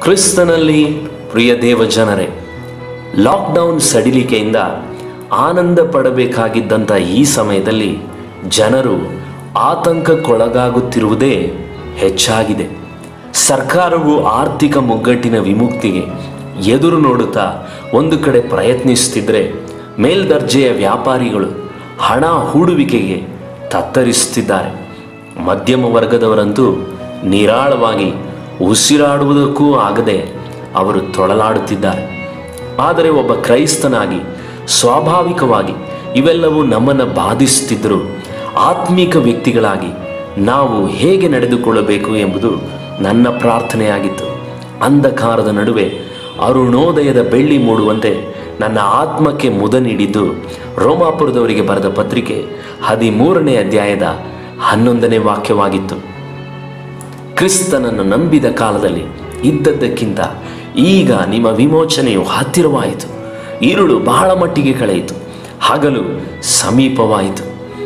ಕ್ರಿಸ್ತನಲ್ಲಿ ಪ್ರಿಯ ದೇವ ಜನರೇ ಲಾಕ್ಡೌನ್ ಸಡಿಲಿಕೆಯಿಂದ ಆನಂದ ಪಡಬೇಕಾಗಿದ್ದಂಥ ಈ ಸಮಯದಲ್ಲಿ ಜನರು ಆತಂಕಕ್ಕೊಳಗಾಗುತ್ತಿರುವುದೇ ಹೆಚ್ಚಾಗಿದೆ ಸರ್ಕಾರವು ಆರ್ಥಿಕ ಮುಗ್ಗಟ್ಟಿನ ವಿಮುಕ್ತಿಗೆ ಎದುರು ನೋಡುತ್ತಾ ಒಂದು ಕಡೆ ಪ್ರಯತ್ನಿಸುತ್ತಿದ್ದರೆ ಮೇಲ್ದರ್ಜೆಯ ವ್ಯಾಪಾರಿಗಳು ಹಣ ಹೂಡುವಿಕೆಗೆ ತತ್ತರಿಸುತ್ತಿದ್ದಾರೆ ಮಧ್ಯಮ ವರ್ಗದವರಂತೂ ನಿರಾಳವಾಗಿ ಉಸಿರಾಡುವುದಕ್ಕೂ ಆಗದೆ ಅವರು ತೊಳಲಾಡುತ್ತಿದ್ದಾರೆ ಆದರೆ ಒಬ್ಬ ಕ್ರೈಸ್ತನಾಗಿ ಸ್ವಾಭಾವಿಕವಾಗಿ ಇವೆಲ್ಲವೂ ನಮ್ಮನ್ನು ಬಾಧಿಸುತ್ತಿದ್ದರೂ ಆತ್ಮೀಕ ವ್ಯಕ್ತಿಗಳಾಗಿ ನಾವು ಹೇಗೆ ನಡೆದುಕೊಳ್ಳಬೇಕು ಎಂಬುದು ನನ್ನ ಪ್ರಾರ್ಥನೆಯಾಗಿತ್ತು ಅಂಧಕಾರದ ನಡುವೆ ಅರುಣೋದಯದ ಬೆಳ್ಳಿ ಮೂಡುವಂತೆ ನನ್ನ ಆತ್ಮಕ್ಕೆ ಮುದ ನೀಡಿದ್ದು ರೋಮಾಪುರದವರಿಗೆ ಬರೆದ ಪತ್ರಿಕೆ ಹದಿಮೂರನೇ ಅಧ್ಯಾಯದ ಹನ್ನೊಂದನೇ ವಾಕ್ಯವಾಗಿತ್ತು ಕ್ರಿಸ್ತನನ್ನು ನಂಬಿದ ಕಾಲದಲ್ಲಿ ಇದ್ದದ್ದಕ್ಕಿಂತ ಈಗ ನಿಮ್ಮ ವಿಮೋಚನೆಯು ಹತ್ತಿರವಾಯಿತು ഇരുಳು ಬಹಳ ಮಟ್ಟಿಗೆ ಕಳೆಯಿತು ಹಗಲು ಸಮೀಪವಾಯಿತು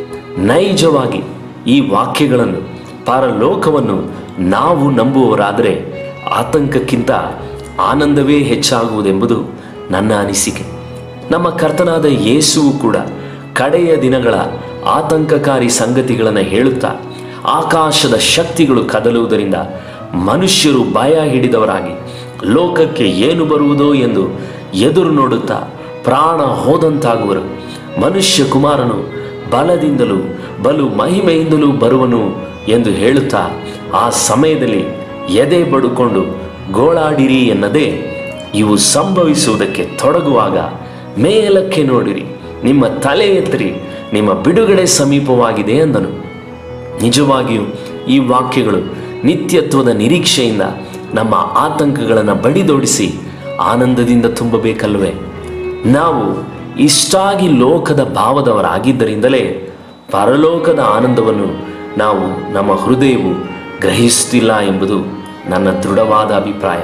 ನೈಜವಾಗಿ ಈ ವಾಕ್ಯಗಳನ್ನು ಪರಲೋಕವನ್ನು ನಾವು ನಂಬುವವರಾದರೆ ಆತಂಕಕ್ಕಿಂತ ಆನಂದವೇ ಹೆಚ್ಚಾಗುವುದೆಂಬುದು ನನ್ನ ಅನಿಸಿಕೆ ನಮ್ಮ ಕರ್ತನಾದ ಯೇಸುವು ಕೂಡ ಕಡೆಯ ದಿನಗಳ ಆತಂಕಕಾರಿ ಸಂಗತಿಗಳನ್ನು ಹೇಳುತ್ತಾ ಆಕಾಶದ ಶಕ್ತಿಗಳು ಕದಲುವುದರಿಂದ ಮನುಷ್ಯರು ಭಯ ಹಿಡಿದವರಾಗಿ ಲೋಕಕ್ಕೆ ಏನು ಬರುವುದೋ ಎಂದು ಎದುರು ನೋಡುತ್ತಾ ಪ್ರಾಣ ಹೋದಂತಾಗುವರು ಮನುಷ್ಯ ಕುಮಾರನು ಬಲದಿಂದಲೂ ಬಲು ಮಹಿಮೆಯಿಂದಲೂ ಬರುವನು ಎಂದು ಹೇಳುತ್ತಾ ಆ ಸಮಯದಲ್ಲಿ ಎದೆ ಬಡುಕೊಂಡು ಗೋಳಾಡಿರಿ ಎನ್ನದೇ ಇವು ಸಂಭವಿಸುವುದಕ್ಕೆ ತೊಡಗುವಾಗ ಮೇಲಕ್ಕೆ ನೋಡಿರಿ ನಿಮ್ಮ ತಲೆ ಎತ್ತರಿ ನಿಮ್ಮ ಬಿಡುಗಡೆ ಸಮೀಪವಾಗಿದೆ ಎಂದನು ನಿಜವಾಗಿಯೂ ಈ ವಾಕ್ಯಗಳು ನಿತ್ಯತ್ವದ ನಿರೀಕ್ಷೆಯಿಂದ ನಮ್ಮ ಆತಂಕಗಳನ್ನು ಬಡಿದೋಡಿಸಿ ಆನಂದದಿಂದ ತುಂಬಬೇಕಲ್ವೇ ನಾವು ಇಷ್ಟಾಗಿ ಲೋಕದ ಭಾವದವರಾಗಿದ್ದರಿಂದಲೇ ಪರಲೋಕದ ಆನಂದವನ್ನು ನಾವು ನಮ್ಮ ಹೃದಯವು ಗ್ರಹಿಸುತ್ತಿಲ್ಲ ಎಂಬುದು ನನ್ನ ದೃಢವಾದ ಅಭಿಪ್ರಾಯ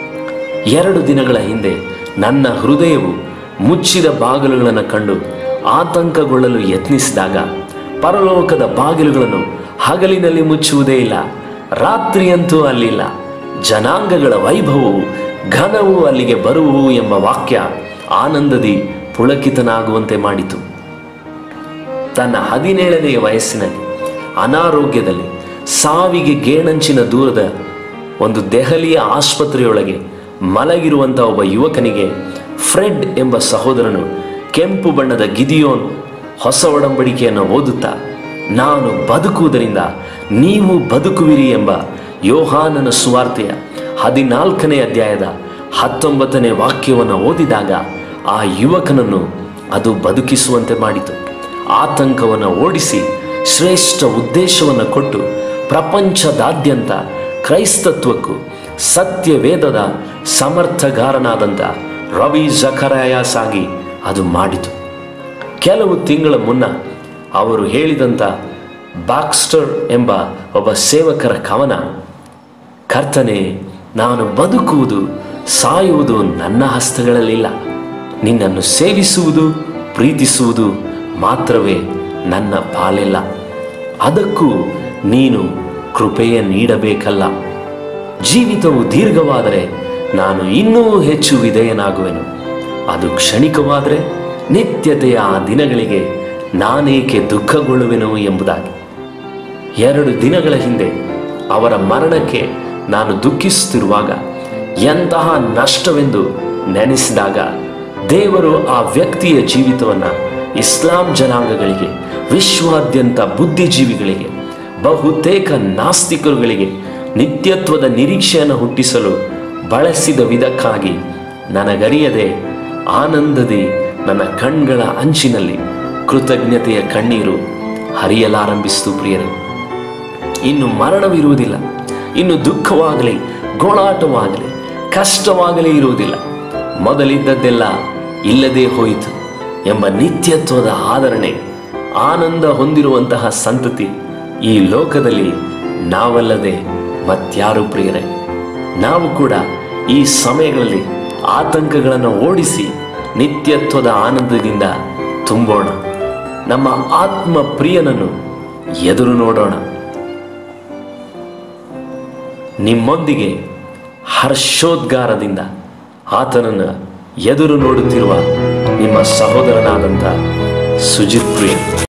ಎರಡು ದಿನಗಳ ಹಿಂದೆ ನನ್ನ ಹೃದಯವು ಮುಚ್ಚಿದ ಬಾಗಿಲುಗಳನ್ನು ಕಂಡು ಆತಂಕಗೊಳ್ಳಲು ಯತ್ನಿಸಿದಾಗ ಪರಲೋಕದ ಬಾಗಿಲುಗಳನ್ನು ಹಗಲಿನಲ್ಲಿ ಮುಚ್ಚುವುದೇ ಇಲ್ಲ ರಾತ್ರಿಯಂತೂ ಅಲ್ಲಿಲ್ಲ ಜನಾಂಗಗಳ ವೈಭವವು ಘನವು ಅಲ್ಲಿಗೆ ಬರುವು ಎಂಬ ವಾಕ್ಯ ಆನಂದದಿ ಪುಳಕಿತನಾಗುವಂತೆ ಮಾಡಿತು ತನ್ನ ಹದಿನೇಳನೆಯ ವಯಸ್ಸಿನಲ್ಲಿ ಅನಾರೋಗ್ಯದಲ್ಲಿ ಸಾವಿಗೆ ಗೇಣಂಚಿನ ದೂರದ ಒಂದು ದೆಹಲಿಯ ಆಸ್ಪತ್ರೆಯೊಳಗೆ ಮಲಗಿರುವಂಥ ಒಬ್ಬ ಯುವಕನಿಗೆ ಫ್ರೆಡ್ ಎಂಬ ಸಹೋದರನು ಕೆಂಪು ಬಣ್ಣದ ಗಿದಿಯೋನ್ ಹೊಸ ಒಡಂಬಡಿಕೆಯನ್ನು ಓದುತ್ತಾ ನಾನು ಬದುಕುವುದರಿಂದ ನೀವು ಬದುಕುವಿರಿ ಎಂಬ ಯೋಹಾನನ ಸುವಾರ್ತೆಯ ಹದಿನಾಲ್ಕನೇ ಅಧ್ಯಾಯದ ಹತ್ತೊಂಬತ್ತನೇ ವಾಕ್ಯವನ್ನು ಓದಿದಾಗ ಆ ಯುವಕನನ್ನು ಅದು ಬದುಕಿಸುವಂತೆ ಮಾಡಿತು ಆತಂಕವನ್ನು ಓಡಿಸಿ ಶ್ರೇಷ್ಠ ಉದ್ದೇಶವನ್ನು ಕೊಟ್ಟು ಪ್ರಪಂಚದಾದ್ಯಂತ ಕ್ರೈಸ್ತತ್ವಕ್ಕೂ ಸತ್ಯವೇದದ ಸಮರ್ಥಗಾರನಾದಂಥ ರವಿ ಜಖರಾಯಾಸ್ ಆಗಿ ಅದು ಮಾಡಿತು ಕೆಲವು ತಿಂಗಳ ಮುನ್ನ ಅವರು ಹೇಳಿದಂಥ ಬಾಕ್ಸ್ಟರ್ ಎಂಬ ಒಬ್ಬ ಸೇವಕರ ಕವನ ಕರ್ತನೆ ನಾನು ಬದುಕುವುದು ಸಾಯುವುದು ನನ್ನ ಹಸ್ತಗಳಲ್ಲಿಲ್ಲ ನಿನ್ನನ್ನು ಸೇವಿಸುವುದು ಪ್ರೀತಿಸುವುದು ಮಾತ್ರವೇ ನನ್ನ ಪಾಲೆಲ್ಲ ಅದಕ್ಕೂ ನೀನು ಕೃಪೆಯ ನೀಡಬೇಕಲ್ಲ ಜೀವಿತವು ದೀರ್ಘವಾದರೆ ನಾನು ಇನ್ನೂ ಹೆಚ್ಚು ವಿಧೇಯನಾಗುವೆನು ಅದು ಕ್ಷಣಿಕವಾದರೆ ನಿತ್ಯತೆಯ ಆ ದಿನಗಳಿಗೆ ನಾನೇಕೆ ದುಃಖಗೊಳ್ಳುವೆನು ಎಂಬುದಾಗಿ ಎರಡು ದಿನಗಳ ಹಿಂದೆ ಅವರ ಮರಣಕ್ಕೆ ನಾನು ದುಃಖಿಸುತ್ತಿರುವಾಗ ಎಂತಹ ನಷ್ಟವೆಂದು ನೆನೆಸಿದಾಗ ದೇವರು ಆ ವ್ಯಕ್ತಿಯ ಜೀವಿತವನ್ನು ಇಸ್ಲಾಂ ಜನಾಂಗಗಳಿಗೆ ವಿಶ್ವಾದ್ಯಂತ ಬುದ್ಧಿಜೀವಿಗಳಿಗೆ ಬಹುತೇಕ ನಾಸ್ತಿಕರುಗಳಿಗೆ ನಿತ್ಯತ್ವದ ನಿರೀಕ್ಷೆಯನ್ನು ಹುಟ್ಟಿಸಲು ಬಳಸಿದ ವಿಧಕ್ಕಾಗಿ ನನಗರಿಯದೆ ಆನಂದದಿ ನನ್ನ ಕಣ್ಗಳ ಅಂಚಿನಲ್ಲಿ ಕೃತಜ್ಞತೆಯ ಕಣ್ಣೀರು ಹರಿಯಲಾರಂಭಿಸಿತು ಪ್ರಿಯರೇ ಇನ್ನು ಮರಣವಿರುವುದಿಲ್ಲ ಇನ್ನು ದುಃಖವಾಗಲಿ ಗೋಳಾಟವಾಗಲಿ ಕಷ್ಟವಾಗಲಿ ಇರುವುದಿಲ್ಲ ಮೊದಲಿದ್ದದ್ದೆಲ್ಲ ಇಲ್ಲದೆ ಹೋಯಿತು ಎಂಬ ನಿತ್ಯತ್ವದ ಆದರಣೆ ಆನಂದ ಹೊಂದಿರುವಂತಹ ಸಂತತಿ ಈ ಲೋಕದಲ್ಲಿ ನಾವಲ್ಲದೆ ಮತ್ಯಾರು ಪ್ರಿಯರೇ ನಾವು ಕೂಡ ಈ ಸಮಯಗಳಲ್ಲಿ ಆತಂಕಗಳನ್ನು ಓಡಿಸಿ ನಿತ್ಯತ್ವದ ಆನಂದದಿಂದ ತುಂಬೋಣ ನಮ್ಮ ಆತ್ಮ ಪ್ರಿಯನನ್ನು ಎದುರು ನೋಡೋಣ ನಿಮ್ಮೊಂದಿಗೆ ಹರ್ಷೋದ್ಗಾರದಿಂದ ಆತನನ್ನು ಎದುರು ನೋಡುತ್ತಿರುವ ನಿಮ್ಮ ಸಹೋದರನಾದಂಥ ಸುಜಿತ್ ಪ್ರಿಯ